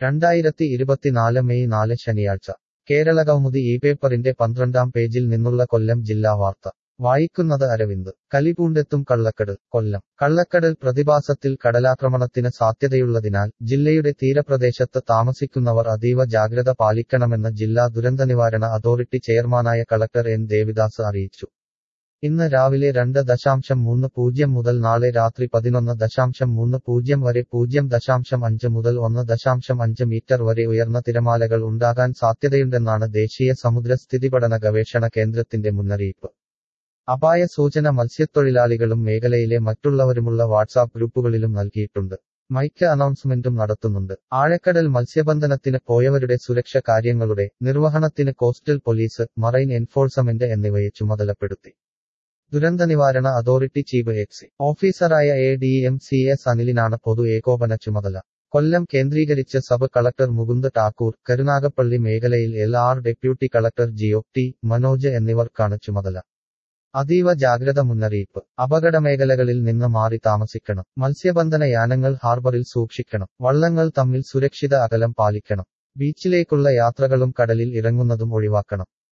രണ്ടായിരത്തി ഇരുപത്തിനാല് മെയ് നാല് ശനിയാഴ്ച കേരളകൗമുദി ഈ പേപ്പറിന്റെ പന്ത്രണ്ടാം പേജിൽ നിന്നുള്ള കൊല്ലം ജില്ലാ വാർത്ത വായിക്കുന്നത് അരവിന്ദ് കലിപൂണ്ടെത്തും കള്ളക്കടൽ കൊല്ലം കള്ളക്കടൽ പ്രതിഭാസത്തിൽ കടലാക്രമണത്തിന് സാധ്യതയുള്ളതിനാൽ ജില്ലയുടെ തീരപ്രദേശത്ത് താമസിക്കുന്നവർ അതീവ ജാഗ്രത പാലിക്കണമെന്ന് ജില്ലാ ദുരന്തനിവാരണ അതോറിറ്റി ചെയർമാനായ കളക്ടർ എൻ ദേവിദാസ് അറിയിച്ചു ഇന്ന് രാവിലെ രണ്ട് ദശാംശം മൂന്ന് പൂജ്യം മുതൽ നാളെ രാത്രി പതിനൊന്ന് ദശാംശം മൂന്ന് പൂജ്യം വരെ പൂജ്യം ദശാംശം അഞ്ച് മുതൽ ഒന്ന് ദശാംശം അഞ്ച് മീറ്റർ വരെ ഉയർന്ന തിരമാലകൾ ഉണ്ടാകാൻ സാധ്യതയുണ്ടെന്നാണ് ദേശീയ സമുദ്ര സ്ഥിതിപഠന ഗവേഷണ കേന്ദ്രത്തിന്റെ മുന്നറിയിപ്പ് അപായ സൂചന മത്സ്യത്തൊഴിലാളികളും മേഖലയിലെ മറ്റുള്ളവരുമുള്ള വാട്സാപ്പ് ഗ്രൂപ്പുകളിലും നൽകിയിട്ടുണ്ട് മൈക്ക് അനൗൺസ്മെന്റും നടത്തുന്നുണ്ട് ആഴക്കടൽ മത്സ്യബന്ധനത്തിന് പോയവരുടെ സുരക്ഷ കാര്യങ്ങളുടെ നിർവഹണത്തിന് കോസ്റ്റൽ പോലീസ് മറൈൻ എൻഫോഴ്സ്മെന്റ് എന്നിവയെ ചുമതലപ്പെടുത്തി ദുരന്തനിവാരണ അതോറിറ്റി ചീഫ് എക്സി ഓഫീസറായ A D M C S അനിലിനാണ് പൊതു ഏകോപന ചുമതല കൊല്ലം കേന്ദ്രീകരിച്ച് സബ് കളക്ടർ മുകുന്ദ് ഠാക്കൂർ കരുനാഗപ്പള്ളി മേഖലയിൽ എൽ ആർ ഡെപ്യൂട്ടി കളക്ടർ ജിഒ ടി മനോജ് എന്നിവർക്കാണ് ചുമതല അതീവ ജാഗ്രത മുന്നറിയിപ്പ് അപകട മേഖലകളിൽ നിന്ന് മാറി താമസിക്കണം മത്സ്യബന്ധന യാനങ്ങൾ ഹാർബറിൽ സൂക്ഷിക്കണം വള്ളങ്ങൾ തമ്മിൽ സുരക്ഷിത അകലം പാലിക്കണം ബീച്ചിലേക്കുള്ള യാത്രകളും കടലിൽ ഇറങ്ങുന്നതും ഒഴിവാക്കണം